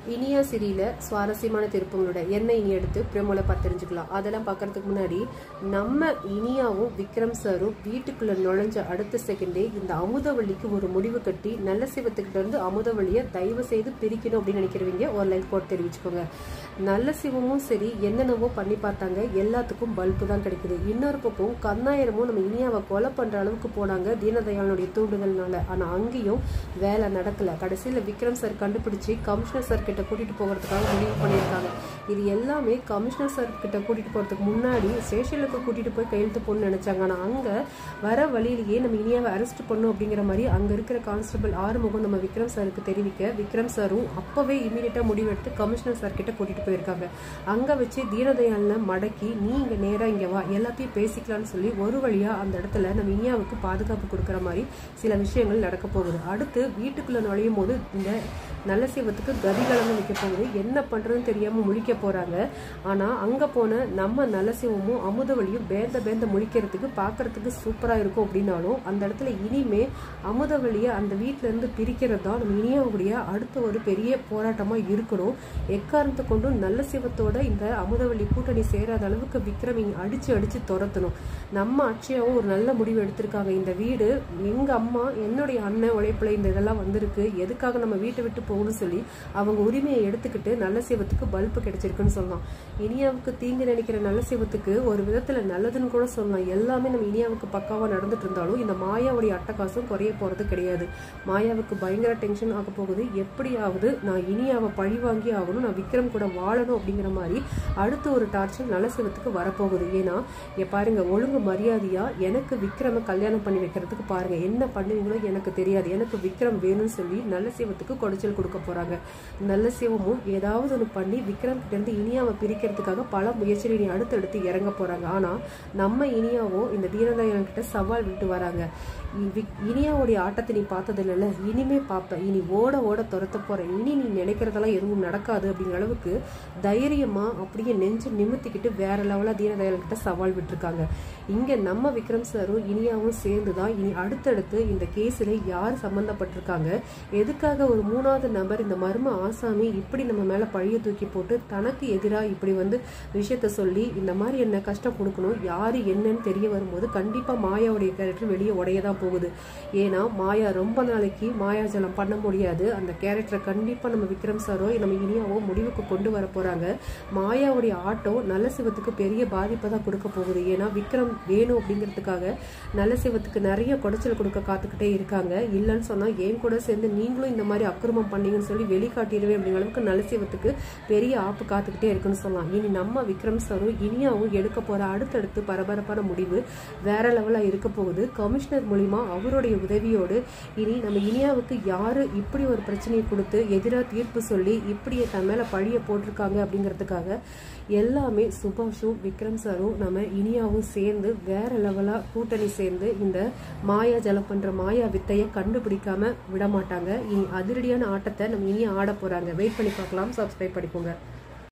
இனியா சிரியில சுவாரஸ்யமான திருப்பங்களோட என்ன இனி எடுத்து பிரமோல பார்த்து தெரிஞ்சுக்கலாம் அதெல்லாம் பார்க்கறதுக்கு முன்னாடி நம்ம இனியாவும் விக்ரம் சாரும் வீட்டுக்குள்ள நுழைஞ்ச அடுத்த செகண்டே இந்த அமுதவள்ளிக்கு ஒரு முடிவு கட்டி நல்ல சிவத்துக்கிட்ட இருந்து அமுதவள்ளியை தயவு செய்து பிரிக்கணும் அப்படின்னு நினைக்கிறவங்க ஒரு லைக் போட்டு தெரிவிச்சுக்கோங்க நல்ல சிவமும் சரி என்னென்னவோ பண்ணி பார்த்தாங்க எல்லாத்துக்கும் பல்பு தான் கிடைக்குது இன்னொரு பக்கம் கண்ணாயிரமும் நம்ம இனியாவை கொலை பண்ற அளவுக்கு போனாங்க தீனதயாளனுடைய தூண்டுதல்னால ஆனா அங்கேயும் வேலை நடக்கல கடைசியில விக்ரம் சார் கண்டுபிடிச்சு கமிஷனர் சார் கிட்ட கூட்டிட்டு போகிறதுக்காக முடிவு பண்ணியிருக்காங்க இது எல்லாமே கமிஷனர் சார் கிட்ட கூட்டிட்டு போறதுக்கு முன்னாடி ஸ்டேஷனுக்கு கூட்டிட்டு போய் கையெழுத்து போடணும்னு நினைச்சாங்க ஆனா அங்க வர வழியிலேயே நம்ம இனியாவை அரெஸ்ட் பண்ணும் அப்படிங்கிற மாதிரி அங்க இருக்கிற கான்ஸ்டபிள் ஆறுமுகம் நம்ம விக்ரம் சாருக்கு தெரிவிக்க விக்ரம் சாரும் அப்பவே இமீடியட்டா முடிவெடுத்து கமிஷனர் சார் கிட்ட கூட்டிட்டு போயிருக்காங்க அங்க வச்சு தீனதயாளனை மடக்கி நீ இங்க நேரா இங்க வா எல்லாத்தையும் பேசிக்கலாம்னு சொல்லி ஒரு வழியா அந்த இடத்துல நம்ம இனியாவுக்கு பாதுகாப்பு கொடுக்குற மாதிரி சில விஷயங்கள் நடக்க போகுது அடுத்து வீட்டுக்குள்ள நுழையும் போது இந்த நல்ல சிவத்துக்கு கதிகலன்னு வைக்க போகுது என்ன பண்றதுன்னு தெரியாம முழிக்க போறாங்க ஆனா அங்க போன நம்ம நல்ல சிவமும் அமுதவழியும் பேந்த பேந்த முழிக்கிறதுக்கு பாக்குறதுக்கு சூப்பரா இருக்கும் அப்படின்னாலும் அந்த இடத்துல இனிமே அமுதவழியை அந்த வீட்டுல இருந்து பிரிக்கிறது தான் நம்ம இனியாவுடைய அடுத்த ஒரு பெரிய போராட்டமா இருக்கணும் எக்காரணத்தை கொண்டும் நல்ல சிவத்தோட இந்த அமுதவள்ளி கூட்டணி சேராத அளவுக்கு விக்ரம் இங்க அடிச்சு அடிச்சு துரத்தணும் நம்ம அட்சயாவும் ஒரு நல்ல முடிவு எடுத்திருக்காங்க இந்த வீடு எங்க அம்மா என்னுடைய அண்ணன் உழைப்புல இந்த இதெல்லாம் வந்திருக்கு எதுக்காக நம்ம வீட்டை விட்டு போகணும்னு சொல்லி அவங்க உரிமையை எடுத்துக்கிட்டு நல்ல சிவத்துக்கு பல்பு கிடைச்சிருக்குன்னு சொல்லலாம் இனியாவுக்கு தீங்கு நினைக்கிற நல்ல சிவத்துக்கு ஒரு விதத்துல நல்லதுன்னு கூட சொல்லலாம் எல்லாமே நம்ம இனியாவுக்கு பக்காவா நடந்துட்டு இருந்தாலும் இந்த மாயாவுடைய அட்டகாசம் குறைய போறது கிடையாது மாயாவுக்கு பயங்கர டென்ஷன் ஆக போகுது எப்படியாவது நான் இனியாவை பழி வாங்கி ஆகணும் நான் விக்ரம் கூட வாழணும் அப்படிங்கிற மாதிரி அடுத்து ஒரு டார்ச்சர் நல்ல சிவத்துக்கு வரப்போகுது ஏன்னா இங்க பாருங்க ஒழுங்கு மரியாதையா எனக்கு விக்ரம கல்யாணம் பண்ணி வைக்கிறதுக்கு பாருங்க என்ன பண்ணுவீங்களோ எனக்கு தெரியாது எனக்கு விக்ரம் வேணும்னு சொல்லி நல்ல சிவத்துக்கு குடைச்சல் கொடுக்க போறாங்க நல்ல சிவமும் ஏதாவது ஒன்று பண்ணி விக்ரம் கிட்ட இருந்து இனியாவை பிரிக்கிறதுக்காக பல முயற்சிகள் இனி அடுத்தடுத்து இறங்க போறாங்க ஆனா நம்ம இனியாவோ இந்த தீனதயாளன் கிட்ட சவால் விட்டு வராங்க இ- விக்- இனியாவுடைய ஆட்டத்தை நீ பார்த்தது இல்லைல்ல இனிமே பார்ப்ப இனி ஓட ஓட துரத்த போற இனி நீ நினைக்கிறதெல்லாம் எதுவும் நடக்காது அப்படிங்கிற அளவுக்கு தைரியமா அப்படியே நெஞ்சு நிமித்திக்கிட்டு வேற லெவலா தீனதயாளன் கிட்ட சவால் விட்டுருக்காங்க இங்க நம்ம விக்ரம் சாரும் இனியாவும் சேர்ந்து தான் இனி அடுத்தடுத்து இந்த கேஸ்ல யார் சம்பந்தப்பட்டிருக்காங்க எதுக்காக ஒரு மூணாவது நபர் இந்த மர்ம ஆசாமி இப்படி நம்ம மேல பழிய தூக்கி போட்டு தனக்கு எதிரா இப்படி வந்து விஷயத்த சொல்லி இந்த மாதிரி என்ன கஷ்டம் கொடுக்கணும் யாரு என்னன்னு தெரிய வரும்போது கண்டிப்பா மாயாவுடைய கேரக்டர் வெளியே உடைய தான் போகுது ஏன்னா மாயா ரொம்ப நாளைக்கு மாயாஜலம் பண்ண முடியாது அந்த கேரக்டரை கண்டிப்பா நம்ம விக்ரம் சாரோ நம்ம இனியாவோ முடிவுக்கு கொண்டு வர போறாங்க மாயாவுடைய ஆட்டம் நல்ல சிவத்துக்கு பெரிய பாதிப்பை தான் கொடுக்க போகுது ஏன்னா விக்ரம் வேணும் அப்படிங்கிறதுக்காக நல்ல சிவத்துக்கு நிறைய குடைச்சல் கொடுக்க காத்துக்கிட்டே இருக்காங்க இல்லைன்னு சொன்னா என் கூட சேர்ந்து நீங்களும் இந்த மாதிரி அக்கிரமம் பண்ணீங்கன்னு சொல்லி வெளிக்காட்டிடுவேன் அப்படிங்கிற அளவுக்கு நல்ல சிவத்துக்கு பெரிய ஆப்பு காத்துக்கிட்டே இருக்குன்னு சொல்லலாம் இனி நம்ம விக்ரம் சாரும் இனியாவும் எடுக்க போற அடுத்தடுத்து பரபரப்பான முடிவு வேற லெவலா இருக்க போகுது கமிஷனர் மூலியமா அவருடைய உதவியோடு இனி நம்ம இனியாவுக்கு யாரு இப்படி ஒரு பிரச்சனையை கொடுத்து எதிராக தீர்ப்பு சொல்லி இப்படி தன் மேல பழிய போட்டிருக்காங்க அப்படிங்கிறதுக்காக எல்லாமே சுபாஷும் விக்ரம் சாரும் நம்ம இனியாவும் சேர்ந்து வேற லெவலா கூட்டணி சேர்ந்து இந்த மாயா ஜலம் பண்ற மாயா வித்தையை கண்டுபிடிக்காம விட மாட்டாங்க இனி அதிரடியான ஆட்டத்தை நம்ம இனி ஆட போறாங்க வெயிட் பண்ணி பார்க்கலாம் சப்ஸ்கிரைப் பண்ணிக்கோங்க